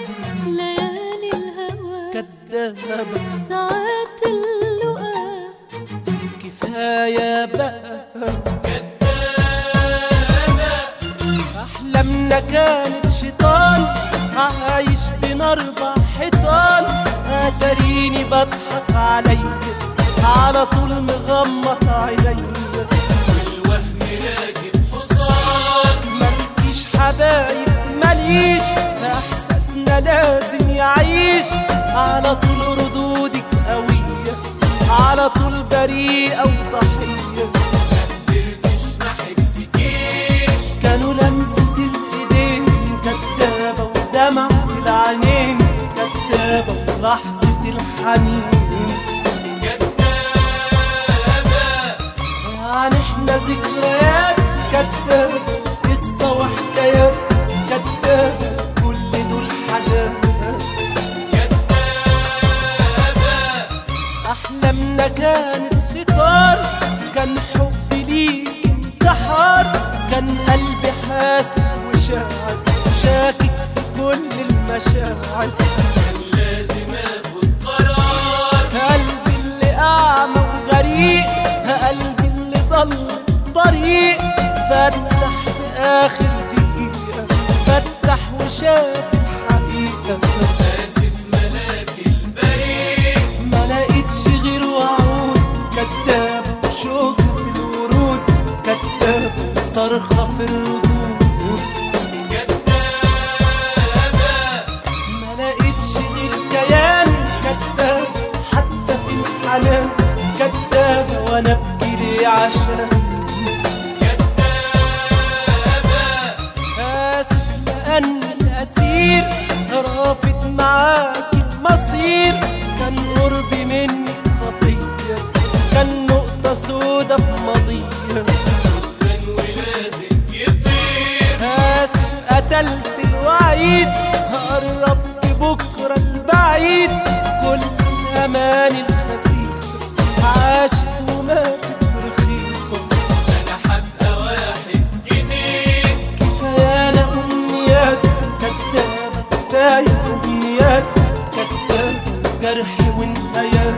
ليالي الهوى كدابة ساعات اللقاء كفاية بقى أحلامنا كانت شيطان عايش بين أربع حيطان أتريني بضحك عليا على طول مغمض عينيا والوهم راكب حصان مالكيش حبايب ماليش احساسنا لازم يعيش على طول ردودك قوية على طول بريئة وضحية قدرتش نحس بكيش كانوا لمسة الايدين كدابة ودمعة العينين كدابة ولحظة الحنين كدابة يعني احنا ذكريات كدابة قصة وحكايات كدابة كل دول حاجات كدابة أحلامنا كانت ستار كان حبي ليك انتحار كان قلبي حاسس وشاعر شاكك في كل المشاعر كان لازم اخد قرار قلبي اللي أعمى وغريق قلبي اللي ضل طريق فتح في آخر دقيقة فتح وشاف الحقيقة اسف ملاك البريء ما لقيتش غير وعود كدابة وشوق في الورود كدابة وصرخة في الردود كدابة ما لقيتش غير كيان كدابة حتى في الحنان كدابة وانا ابكي ليه عشان كدابة آسف لأن الأسير رافض معاك المصير كان قربي منك خطية كان نقطة سودا في ماضية كان ولازم يطير آسف قتلت الوعيد قربت بكرة البعيد كل الأماني الخسيسة عاشت وماتت رخيصة انا حتى واحد جديد كفايانا أمنيات كدابة كفاية أمنيات كدابة جرح ونهايات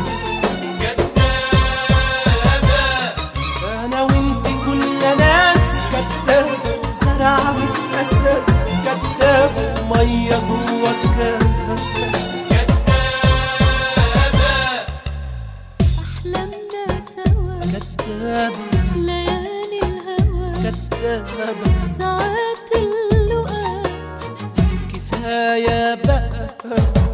كدابة أنا وأنت كنا ناس كدابة زرع بالأساس كدابة مية جوا الكاس كدابة أحلامنا سوا كدابة ليالي الهوى كدابة ساعات اللقاء كفاية بقى